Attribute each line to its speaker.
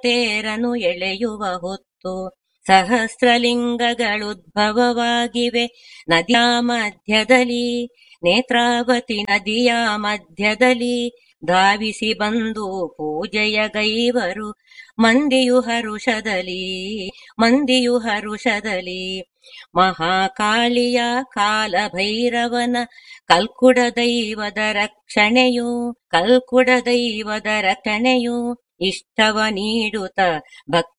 Speaker 1: ತೇರನು ಎಳೆಯುವ ಹೊತ್ತು ಸಹಸ್ರಲಿಂಗಗಳುದ್ಭವವಾಗಿವೆ ನದಿಯ ಮಧ್ಯದಲ್ಲಿ ನೇತ್ರಾವತಿ ನದಿಯ ಮಧ್ಯದಲ್ಲಿ ಧಾವಿಸಿ ಬಂದು ಪೂಜೆಯ ಗೈವರು ಮಂದಿಯು ಹರುಷದಲ್ಲಿ ಮಂದಿಯು ಹರುಷದಲ್ಲಿ ಮಹಾಕಾಳಿಯ ಕಾಲಭೈರವನ ಕಲ್ಕುಡ ದೈವದ ರಕ್ಷಣೆಯು ಕಲ್ಕುಡ ದೈವದ ರಕ್ಷಣೆಯು ಇಷ್ಟವ ನೀಡುತ್ತ ಭಕ್ತ